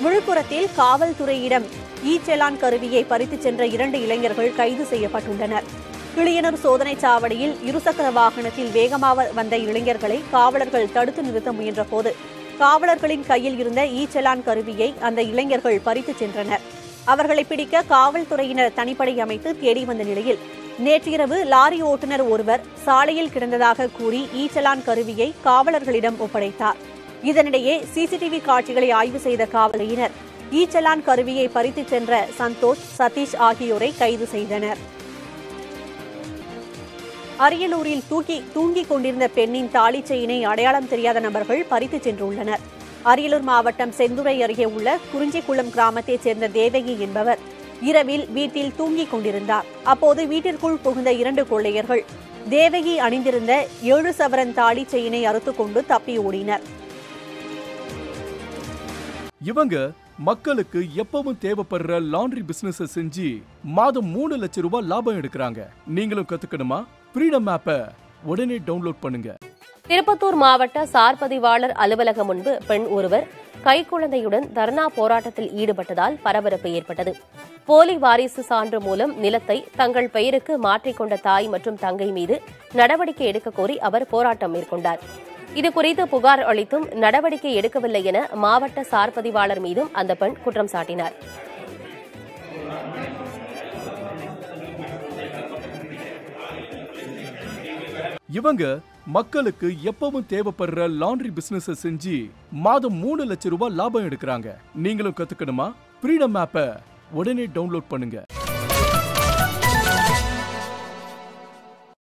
விழுப்புரத்தில் காவல்துறையிடம் இ செலான் கருவியை பறித்துச் சென்ற இரண்டு இளைஞர்கள் கைது செய்யப்பட்டுள்ளனர் கிளியனூர் சோதனைச் சாவடியில் இருசக்கர வாகனத்தில் வேகமாக வந்த இளைஞர்களை காவலர்கள் தடுத்து நிறுத்த முயன்றபோது காவலர்களின் கையில் இருந்த இ செலான் கருவியை அந்த இளைஞர்கள் பறித்துச் சென்றனர் அவர்களை பிடிக்க காவல்துறையினர் தனிப்படை அமைத்து தேடி வந்த நிலையில் நேற்றிரவு லாரி ஓட்டுநர் ஒருவர் சாலையில் கிடந்ததாக கூறி இ செலான் கருவியை காவலர்களிடம் ஒப்படைத்தார் இதனிடையே சிசிடிவி காட்சிகளை ஆய்வு செய்த காவலையினர் இ செலான் கருவியை பறித்துச் சென்ற சந்தோஷ் சதீஷ் ஆகியோரை கைது செய்தனர் அரியலூரில் தூக்கி தூங்கிக் கொண்டிருந்த பெண்ணின் தாலி செயினை அடையாளம் தெரியாத நபர்கள் பறித்துச் சென்றுள்ளனர் அரியலூர் மாவட்டம் செந்துறை அருகே உள்ள குறிஞ்சிக்குளம் கிராமத்தைச் சேர்ந்த தேவகி என்பவர் இரவில் வீட்டில் தூங்கிக் கொண்டிருந்தார் அப்போது வீட்டிற்குள் புகுந்த இரண்டு கொள்ளையர்கள் தேவகி அணிந்திருந்த ஏழு சவரன் தாலி செயினை அறுத்துக்கொண்டு தப்பி ஓடினர் இவங்க மக்களுக்கு எப்பவும் தேவைப்படுற லாண்ட்ரி பிசினஸ் செஞ்சு மாதம் மூணு லட்சம் ரூபாய் லாபம் எடுக்கிறாங்க நீங்களும் கத்துக்கணுமா ஃப்ரீடம் ஆப்பை உடனே டவுன்லோட் பண்ணுங்க திருப்பத்தூர் மாவட்ட சார் பதிவாளர் அலுவலகம் முன்பு பெண் ஒருவர் கைக்குழந்தையுடன் தர்ணா போராட்டத்தில் ஈடுபட்டதால் பரபரப்பு ஏற்பட்டது போலி வாரிசு சான்று மூலம் நிலத்தை தங்கள் பெயருக்கு மாற்றிக்கொண்ட தாய் மற்றும் தங்கை மீது நடவடிக்கை எடுக்க கோரி அவர் போராட்டம் மேற்கொண்டார் இதுகுறித்து புகார் அளித்தும் நடவடிக்கை எடுக்கவில்லை என மாவட்ட சார் பதிவாளர் மீதும் அந்த பெண் குற்றம் சாட்டினார் இவங்க மக்களுக்கு எப்பவும் தேவைப்படுற லாண்ட்ரி பிசினஸ் செஞ்சு மாதம் மூணு லட்சம் ரூபாய் லாபம் எடுக்கிறாங்க நீங்களும் கத்துக்கணுமா ஃப்ரீடம் ஆப்பை உடனே டவுன்லோட் பண்ணுங்க